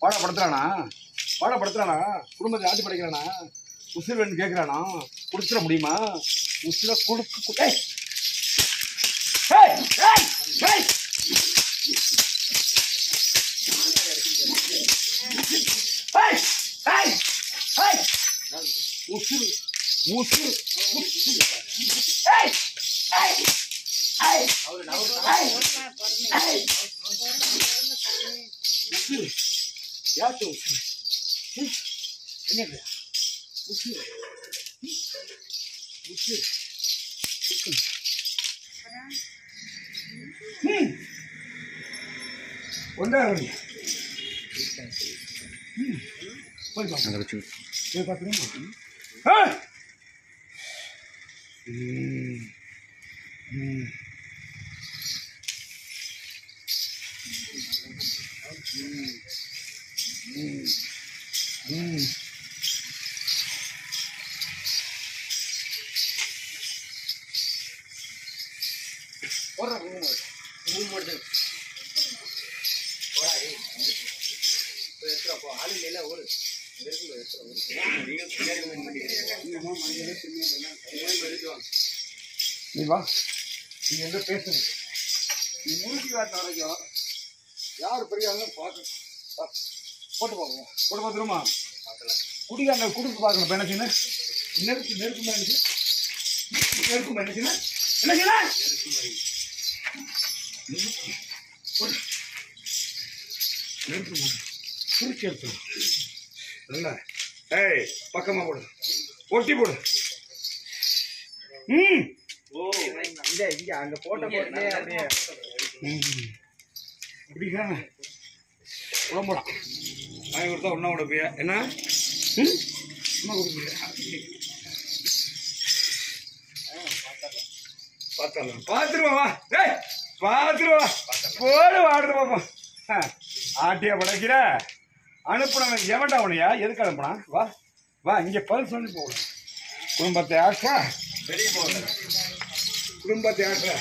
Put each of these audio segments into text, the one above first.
பாடப்படுத்துறானா பாடப்படுத்துறானா குடும்பத்தை ஆட்டி படைக்கிறானா உசுர் வேணும் கேட்கிறானா கொடுத்துட முடியுமா உசுர கொடுக்க கு- ஏய்! ஏய்! ஏய்! ஏய்! ஏய்! ஏய்! ஏய்! உசுரு உசுரு உசுரு. ஏய்! ஏய்! ஏய்! ஏய்! ஏய்! உசுரு யார்கிட்ட உசுரு ம்? என்னது உசுரு ம்? உசுரு ம். ஒன்றா வருது ம். போய் பாப்போம். போய் பார்த்துருமா ஆ ம். ம். ம். போடுறா, ரூம் எடுத்து. நீ வா நீ எங்க பேசுங்க நீ மூழ்கி வாட்ட வரைக்கும் யார் பெரிய ஆளுன்னு பார்க்கணும் வா. போட்டு பார்ப்போம் போட்டு பார்த்துருமா குடிக்காங்க குடிச்சு பார்க்கணும் இப்போ என்ன செய்யணும் நெருப்பு நெருப்பு மேனுச்சு நெருப்பு மேனுச்சுன்னா என்ன செய்யணும் நெருப்பு மேனு குறிச்சி எடுத்து நல்லா ஏய் பக்கமா போடு ஒட்டி போடு ம் இந்த இங்க அங்க போட்ட போட்டே அப்படியே ம். இப்படிதானே உடம்புடா வாங்கி கொடுத்தா ஒன்றா கொடுப்பியா என்ன ம்? சும்மா கொடுப்பியா பார்த்தாலும் பார்த்துருவா வா டேய் பார்த்துருவா போடு வாடுற பாப்போம் ஆ, ஆட்டியா படைக்கிற அனுப்புனவன் எவன்டா உனையா எதுக்கு அனுப்புனா வா வா இங்கே பதில் சொல்லி போகணும் குடும்பத்தை ஆற்றா வெளியே போகணும் குடும்பத்தை ஆற்றா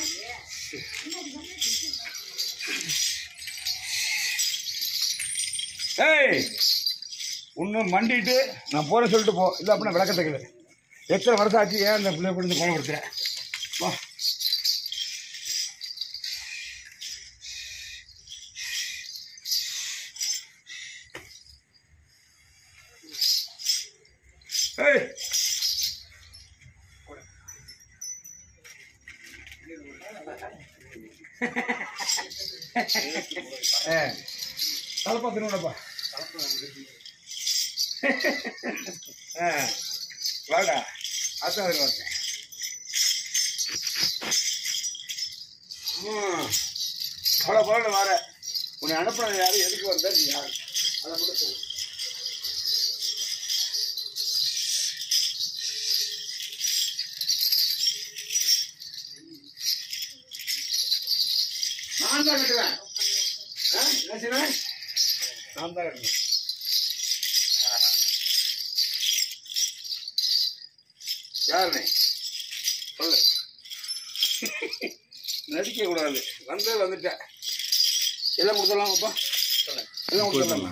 ஏய் இன்னும் மண்டிட்டு நான் போறேன் சொல்லிட்டு போ இல்லை அப்படின்னா விளக்கத்துக்கு எத்தனை வருஷம் ஆச்சு ஏன் அந்த பிள்ளை கொண்டு கோலப்படுத்துறேன் வா ஏய் ஏ தலப்பா திருவண்ணப்பா ஆ வாடா அதான் வருவாங்க பல பல வர உன்னை அனுப்புனது யாரு எதுக்கு வந்தா நீ யாரு அதை மட்டும் சொல்லு நான் தான் கட்டுவேன் ஆ? என்ன செய்வேன் நான் தான் கட்டுவேன் யாருண்ணே சொல்லு நடிக்க கூடாது வந்து வந்துட்டேன் எல்லாம் கொடுத்துடலாமாப்பா எல்லாம் கொடுத்துடலாமா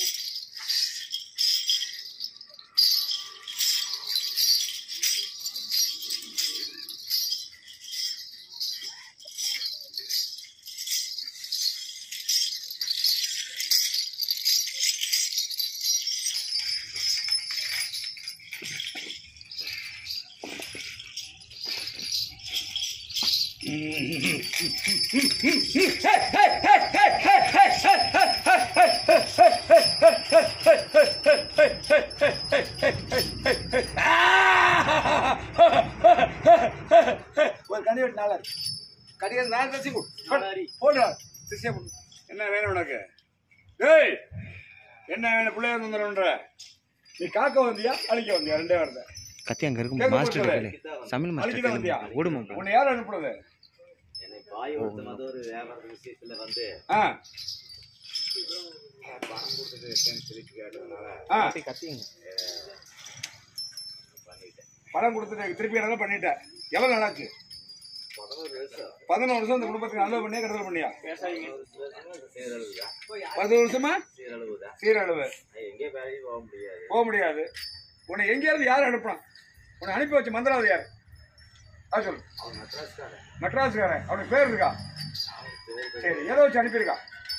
ஒரு கனி வெட்டு நாளா கடிக்கிறது நான் தச்சு போடு திசையா போடு என்ன வேணும் உனக்கு ஏய் என்ன வேணும் பிள்ளைய வந்துடும்ன்ற நீ காக்க வந்தியா அழிக்க வந்தியா ரெண்டே வருது கத்தி அங்க இருக்கும் கேட்க மாஸ்டர் போறது. இருக்காரு சமையல் அழிக்க தான் வந்தியா மாஸ்டர் ஓடுமா உன்னை யார் அனுப்புறது என்னை பாய் ஒருத்தன் வந்து ஒரு வியாபார விஷயத்துல வந்து ஆ பணம் கொடுத்தது சொல்லிட்டு கேட்டதுனால ஆ கத்திங்க பண்ணிட்டேன் பணம் கொடுத்துட்டு திருப்பி நல்லா பண்ணிட்டேன் எவ்வளவு நாளாச்சு பதினோரு வருஷம் பதினோரு வருஷம் இந்த குடும்பத்துக்கு நல்லது பண்ணியா கெடுதல் பண்ணியா சேரல் பதினோரு வருஷமா சீரழிவு தான் சீரழிவு எங்கே வேலையும் போக முடியாது போக முடியாது உன்னை எங்கேயாவது யார் அனுப்புனான் உன்னை அனுப்பி வச்ச மந்திராவது யார் அது சொல்லு அவன் மெட்ராஸ்காரன் மெட்ராஸ்காரன் அவனுக்கு பேர் இருக்கா அவனுக்கு பேர் சரி ஏதோ வச்சு அனுப்பியிருக்கா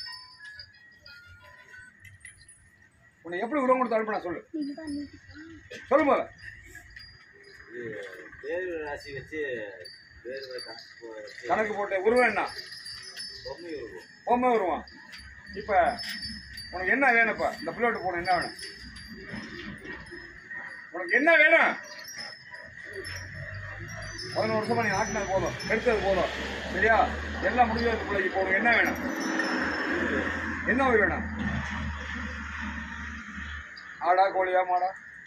உன்னை எப்படி உரம் கொடுத்து அனுப்பினா சொல்லு சொல்லு போல இது பேர் ராசி வச்சு பேர் கணக்கு வச்சு கணக்கு போட்டு உருவம் என்ன பொம்மை இருக்கும் பொம்மை உருவம் இப்போ உனக்கு என்ன வேணும்ப்பா இந்த பிள்ளோட்டு போன என்ன வேணும் உனக்கு என்ன வேணும் பதினோரு வருஷமா நீ ஆட்டினது போதும் எடுத்தது போதும் சரியா எல்லாம் முடிஞ்சது பிள்ளைக்கு இப்போ உனக்கு என்ன வேணும் என்ன உயிர் வேணும் ஆடா கோழியா மாடா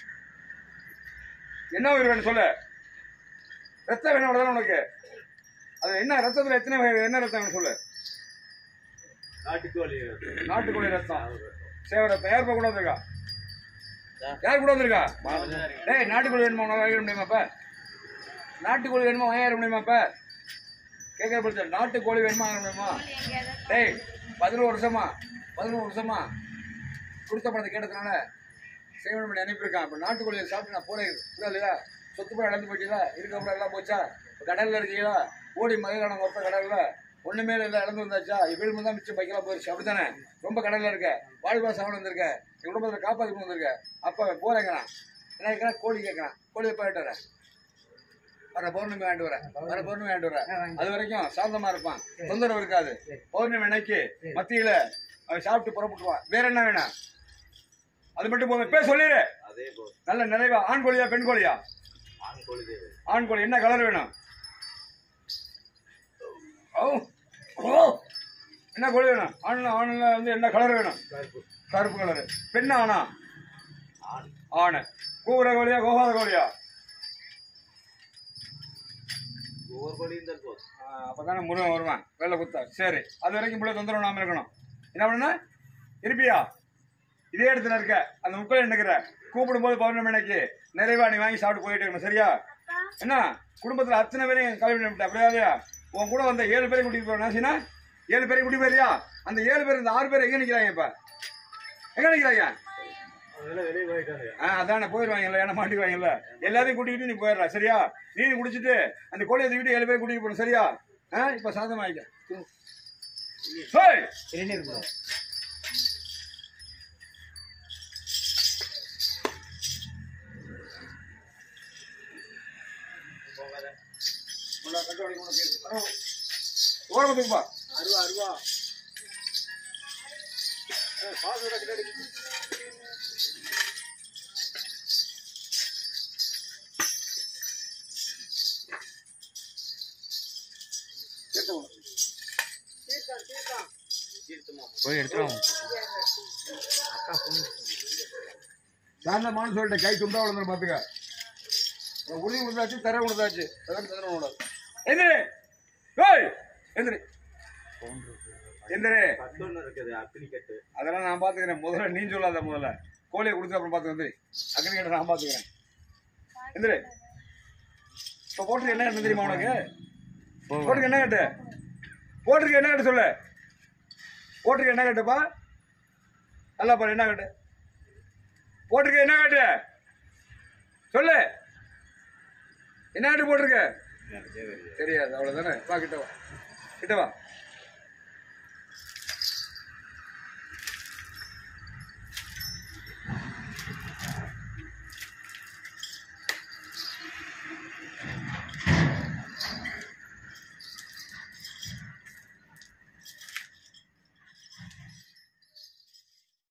என்ன உயிர் வேணும் சொல்லு ரத்தம் வேணும் அவ்வளவுதானே உனக்கு அது என்ன ரத்தத்துல எத்தனை வகை என்ன ரத்தம் வேணும் சொல்லு நாட்டுக்கோழி நாட்டுக்கோழி ரத்தம் சேவ ரத்தம் யார் கூட வந்திருக்கா யார் கூட வந்திருக்கா டேய் நாட்டுக்கோழி வேணுமா உனக்கு வாங்கிட முடியுமாப்ப நாட்டுக்கோழி வேணுமா வாங்கிட முடியுமாப்ப கேட்கற பிரச்சனை நாட்டுக்கோழி வேணுமா வாங்க முடியுமா டேய் பதினோரு வருஷமா பதினோரு வருஷமா கொடுத்த பணத்தை கேட்டதுனால சேவனம் பண்ணி அனுப்பியிருக்கான் இப்போ நாட்டுக்கோழியை சாப்பிட்டு நான் போறேன் இல்லை இல்லையா சொத்து போய் இழந்து போயிட்டீங்களா இருக்க அப்புறம் எல்லாம் போச்சா இப்போ கடல்ல இருக்கீங்களா ஓடி மகிழான மொத்த கடல்ல ஒண்ணுமே இல்லை இழந்து வந்தாச்சா இப்போ தான் மிச்சம் பைக்கெல்லாம் போயிடுச்சு அப்படித்தானே ரொம்ப கடல்ல இருக்க வாழ்வா சாப்பிட வந்திருக்க என் குடும்பத்தை காப்பாற்றி கொண்டு வந்திருக்க அப்போ போறேங்கிறான் என்ன கேட்குறான் கோழி கேட்குறான் கோழி எப்போ வாங்கிட்டு வரேன் வர பௌர்ணமி வாங்கிட்டு வரேன் வர பௌர்ணமி வாங்கிட்டு வரேன் அது வரைக்கும் சாந்தமா இருப்பான் தொந்தரவு இருக்காது பௌர்ணமி அன்னைக்கு மத்தியில அவன் சாப்பிட்டு புறப்பட்டுருவான் வேற என்ன வேணும் அது மட்டும் போதும் பேர் சொல்லிடு அதே போல் நல்ல நிறைவா ஆண் கோழியா பெண் கோழியா ஆண் கோழி தேவை ஆண் கோழி என்ன கலர் வேணும் ஓ ஓ என்ன கோழி வேணும் ஆண் ஆண்ல வந்து என்ன கலர் வேணும் கருப்பு கருப்பு கலர் பெண் ஆணா ஆண் ஆண் கூவுற கோழியா கோகாத கோழியா ஒவ்வொரு கோழியும் தான் போதும் அப்பதானே முருகன் வருவான் வெள்ளை குத்தா சரி அது வரைக்கும் பிள்ளை தொந்தரவு இல்லாம இருக்கணும் என்ன பண்ண இருப்பியா இதே இடத்துல இருக்க அந்த முக்கள் என்னக்கிற கூப்பிடும் போது பௌர்ணமி அன்னைக்கு நிறைவா நீ வாங்கி சாப்பிட்டு போயிட்டு இருக்கணும் சரியா என்ன குடும்பத்துல அத்தனை பேரையும் கல்வி பண்ணிவிட்ட அப்படியா உன் கூட வந்த ஏழு பேரையும் கூட்டிட்டு போறேன் சீனா ஏழு பேரையும் கூட்டிட்டு போறியா அந்த ஏழு பேர் இந்த ஆறு பேர் எங்க நிக்கிறாங்க இப்ப எங்க நிக்கிறாங்க அதெல்லாம் வெளியே போயிட்டாங்க ஆ அதானே போயிடுவாங்கல்ல ஏன்னா மாட்டிக்குவாங்கல்ல எல்லாத்தையும் கூட்டிக்கிட்டு நீ போயிடுற சரியா நீ குடிச்சிட்டு அந்த கோழியை தூக்கிட்டு ஏழு பேர் கூட்டிட்டு போகணும் சரியா ஆ இப்ப சாதம் வாங்கிக்க ஹேய்! உள்ள கட்டு வலி கொண்டு போய் அருவா. ஓரத்துக்குப்பா அருவா அருவா சேர்த்து விடு. போய் எடுத்துருவோம் சாந்தமானு சொல்லிட்டு கை துண்டா விழுந்து பாத்துக்க உனக்கு உருவி விழுந்தாச்சு தர விழுந்தாச்சு அதான் தர விடாது எந்திரி ஏய் எந்திரி எந்திரி கட்டொன்னு இருக்குது அக்னி கட்டு அதெல்லாம் நான் பாத்துக்கிறேன் முதல்ல நீ சொல்லாத முதல்ல கோழியை கொடுத்து அப்புறம் பாத்துக்க எந்திரி அக்னி கிட்ட நான் பாத்துக்கிறேன் எந்திரி இப்ப போட்டுருக்கு என்ன கட்டு தெரியுமா உனக்கு போட்டுருக்கு என்ன கட்டு போட்டுருக்கு என்ன கட்டு சொல்லு போட்டுருக்கு என்ன கட்டுப்பா நல்லா பாரு என்ன கட்டு போட்டிருக்க என்ன கட்டு சொல்லு என்ன கட்டு போட்டிருக்க தெரியாது அவ்வளவுதானே வா கிட்ட வா கிட்ட வா